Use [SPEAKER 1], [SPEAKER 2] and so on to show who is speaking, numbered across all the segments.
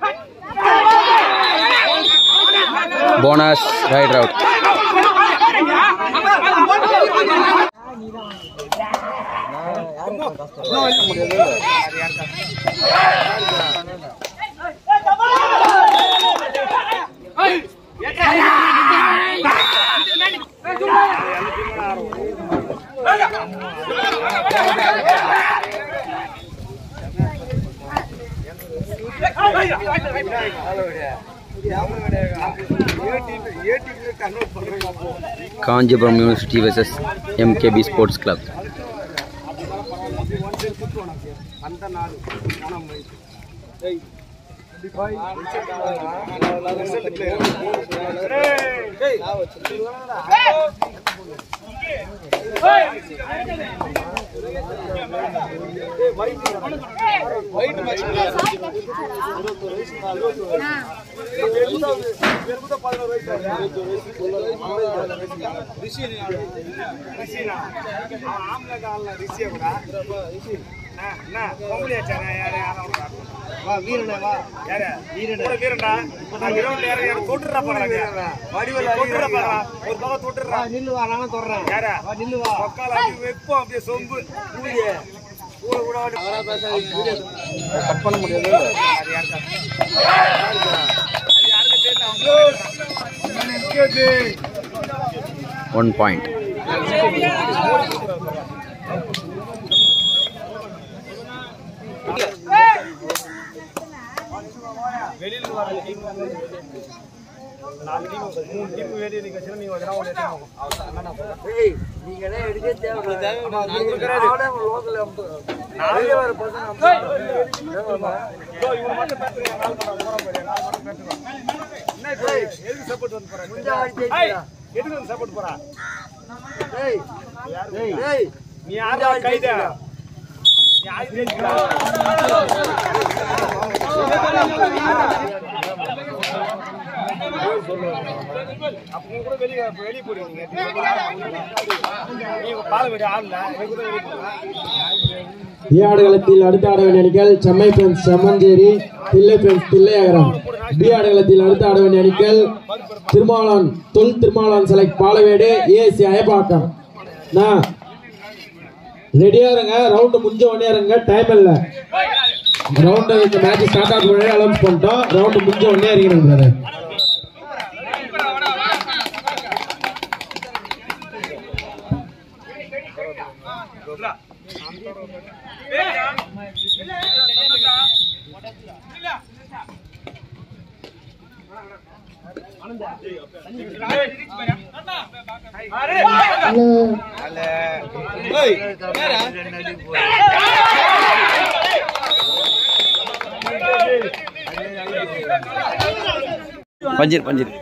[SPEAKER 1] Bonus right out Kanchipuram university versus MKP sports club one point
[SPEAKER 2] நீ யாரா கைதா அப்போ கூட வெளியே வெளியே போடுவீங்க நீங்க பால விட ஆடல எனக்கு கூட வெளியே போடுவேன்
[SPEAKER 3] ஆடுகளத்தில் அடுத்த ஆட வேண்டிய அணிகள் Semmai friends Semmancheri Thillai friends Thillaiyagaram B ஆடுகளத்தில் அடுத்த ஆட வேண்டிய அணிகள் திருமாவளவன் தொல் திருமாவளவன் செலக்ட் பாலவேடு ஏசி அயப்பாக்கம் நான் ரெடியா இருங்க ரவுண்டு முடிஞ்ச உடனே இருங்க டைம் இல்ல ரவுண்டு இந்த மேட்ச் ஸ்டார்ட் ஆக முன்னாடி அலௌன்ஸ் பண்ணிட்டோம் ரவுண்டு முடிஞ்ச உடனே இறங்கிடும் பிரதர்
[SPEAKER 1] பஞ்சீர் பஞ்சீர்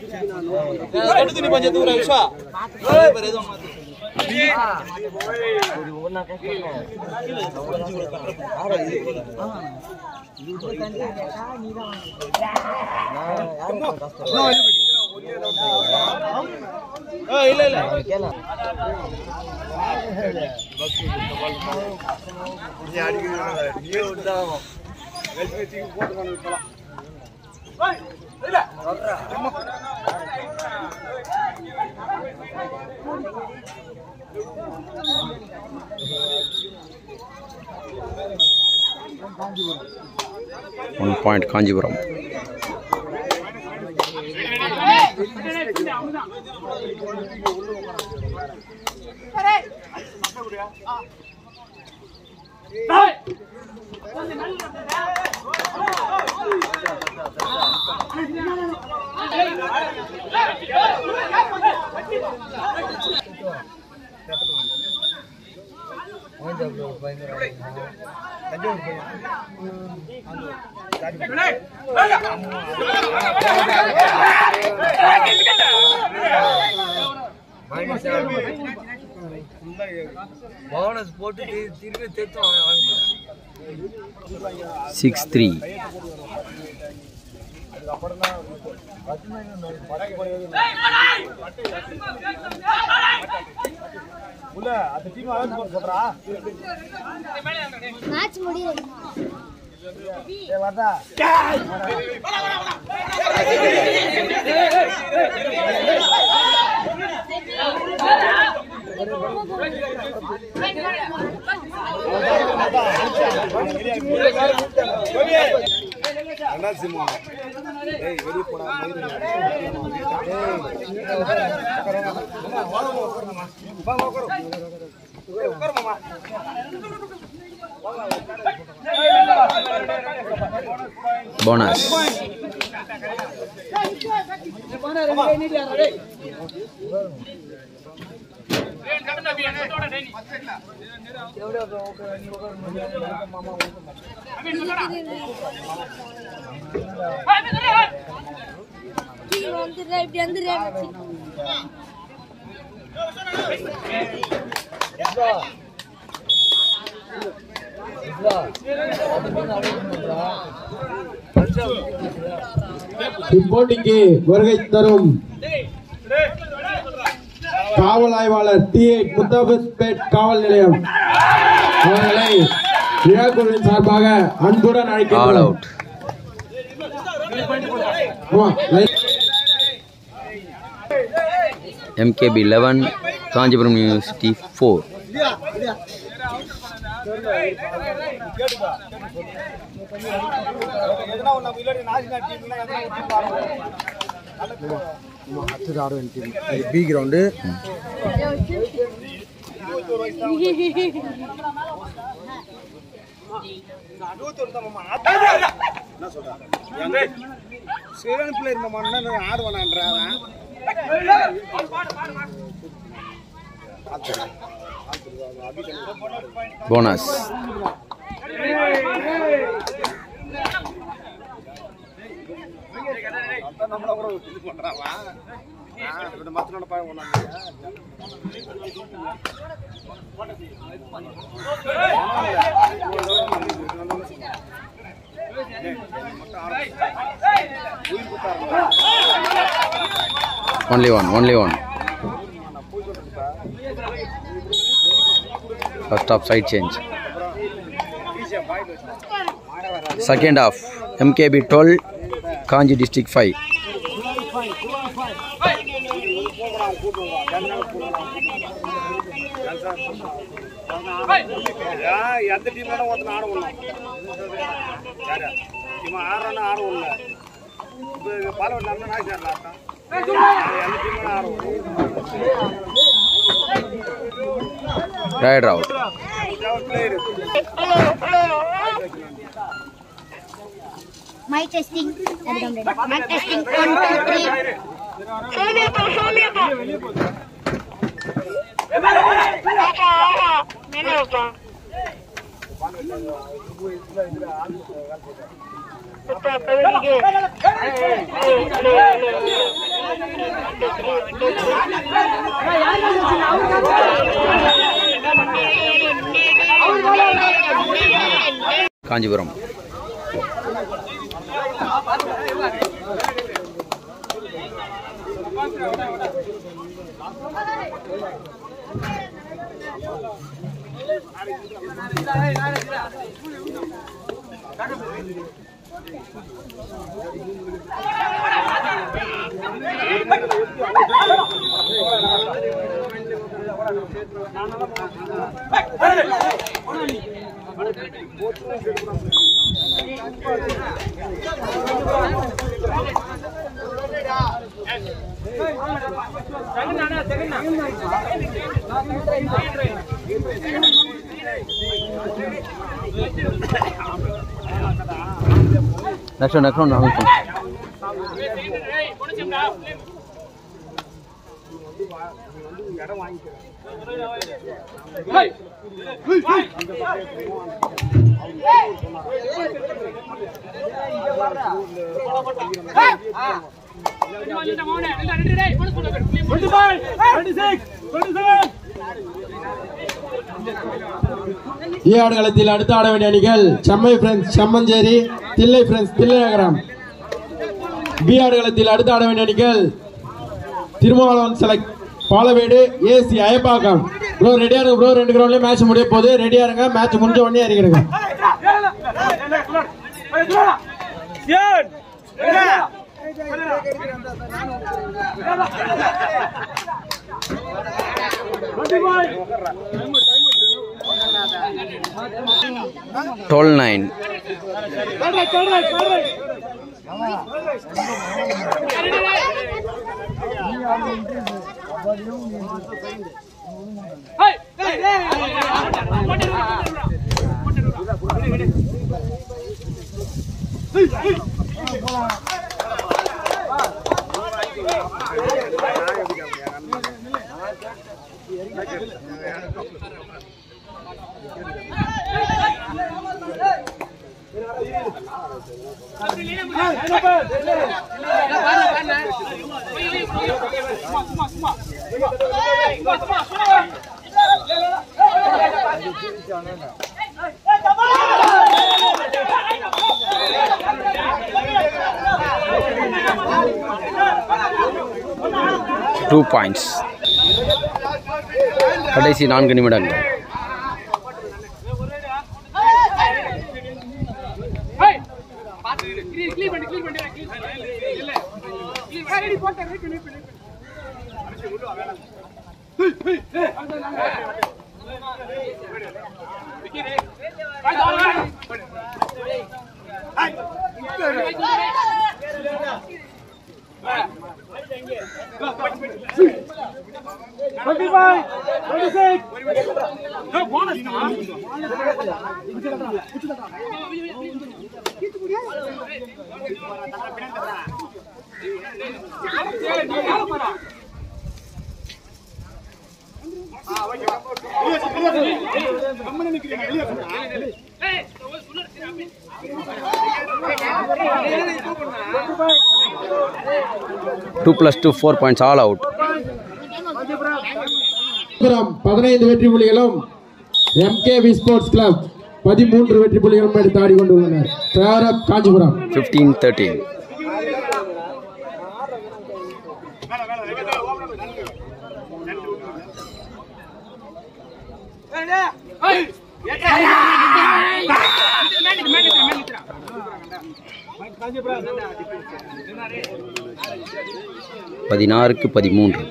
[SPEAKER 1] ஒன் பாயிண்ட் காஞ்சிபுரம்
[SPEAKER 4] போனஸ் போட்டு தி- திருப்பி தெத்து வாங்க
[SPEAKER 1] சிக்ஸ் த்ரீ
[SPEAKER 2] உள்ள அந்த டீம் அலர்ட் பண்ண சொல்றா
[SPEAKER 5] மேட்ச் முடியல
[SPEAKER 1] போனஸ்
[SPEAKER 5] கீழே வந்துடுறா இப்படி வந்துடுறா
[SPEAKER 3] இப்போட்டிக்கு வருகை தரும் காவல் ஆய்வாளர் டி ஏ முத்தாபத்பேட் காவல் நிலையம் அவர்களை விழாக்குழுவின் சார்பாக அன்புடன்
[SPEAKER 1] ஆல்
[SPEAKER 3] அழைக்கிறோம்
[SPEAKER 1] அவுட்
[SPEAKER 3] ஆமா, line.
[SPEAKER 1] MKP eleven Kanchipuram university four
[SPEAKER 2] எதனா ஒண்ணு நம்ம இல்லாட்டி நாசினா டீம்னா எதனா ஒரு டீம் ஆடுவோம்
[SPEAKER 6] அடுத்தது ஆட வேண்டிய டீம் அது பி கிரவுண்டு
[SPEAKER 2] இருபத்தொரு தான் மாமா என்ன சொல்றாங்க சிவன் பிள்ளை மாமா என்ன ஆடுவானான்றான்
[SPEAKER 1] போனஸ்
[SPEAKER 2] அதான் நம்மள கூட இது பண்றாவா ரெண்டு மத்தனோட பாய ஒண்ணாங்க
[SPEAKER 1] only one only one first half side change second half mkb 12 kanji district 5
[SPEAKER 2] எந்த டீம் வேணா ஒருத்தன் ஆட விடலாம் யாரு இவன் ஆடுறான்னு ஆட விடல இப்போ பாலவன் நம்ம நாய் சேரலாம் எந்த டீம் வேணா ஆட விடலாம்
[SPEAKER 1] rider out
[SPEAKER 2] player
[SPEAKER 5] my testing my testing one two three
[SPEAKER 1] Kanchipuram next one next one next one
[SPEAKER 3] E ஆடுகளத்தில் அடுத்து ஆட வேண்டிய அணிகள் Semmai friends Semmancheri Thillai friends Thillainagaram B ஆடுகளத்தில் அடுத்து ஆட வேண்டிய அணிகள் Thirumavalavan select Palavedu AC Ayappakkam bro ரெடியா இருங்க ப்ரோ ரெண்டு கிரவுண்ட்லயும் மேட்ச் முடிய போகுது ரெடியா இருங்க மேட்ச் முடிஞ்ச உடனே இறங்கிடுங்க
[SPEAKER 1] டுவெல் நைன் டூ பாயிண்ட்ஸ் கடைசி நான்கு நிமிடங்கள் two plus two four points all out
[SPEAKER 3] Kanchipuram பதினைந்து வெற்றி புள்ளிகளும் எம்கேவி ஸ்போர்ட்ஸ் கிளப் பதிமூன்று வெற்றி புள்ளிகளும் எடுத்து ஆடி கொண்டுள்ளனர் favour of Kanchipuram
[SPEAKER 1] fifteen thirteen பதினாறுக்கு பதிமூன்று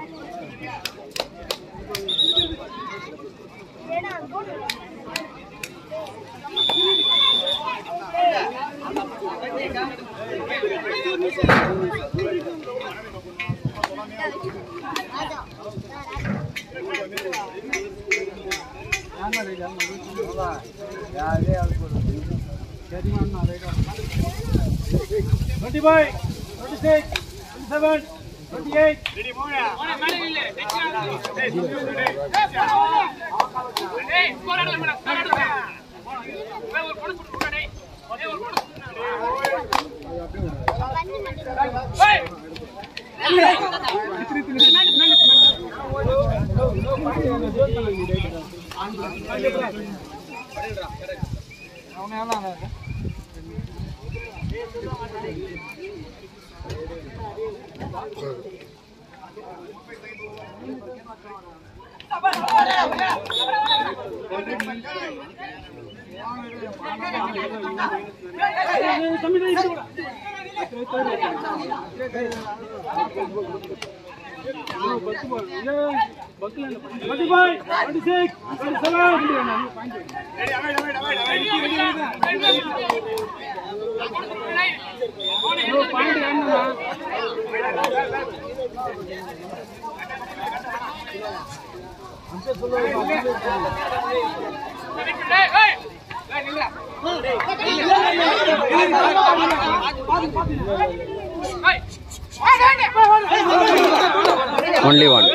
[SPEAKER 1] only one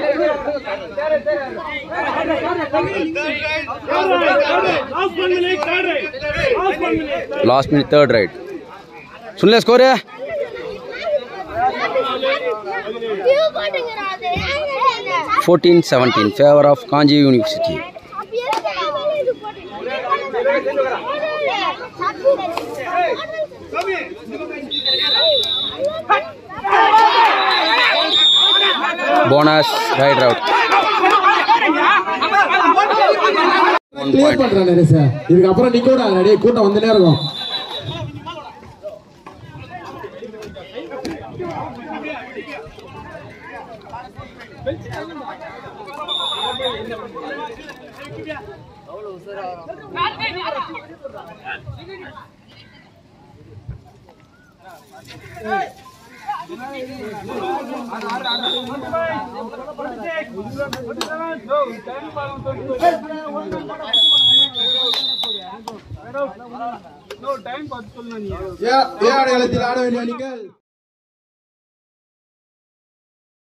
[SPEAKER 1] last minute third right சுன்லே ஸ்கோரு
[SPEAKER 5] டியூ போட்டுங்கடா அது
[SPEAKER 1] fourteen seventeen favour of Kanchi university
[SPEAKER 5] அப்ப எதுக்கு இது போட்டுங்க
[SPEAKER 1] bonus right out one
[SPEAKER 3] clear
[SPEAKER 1] point
[SPEAKER 3] பண்றானே சார் இதுக்கப்புறம் நிக்க விடாது டேய் கூட்டம் வந்துட்டே இருக்கும் ஏ ஏ அடையாளத்தில் ஆட வேண்டிய அணிகள்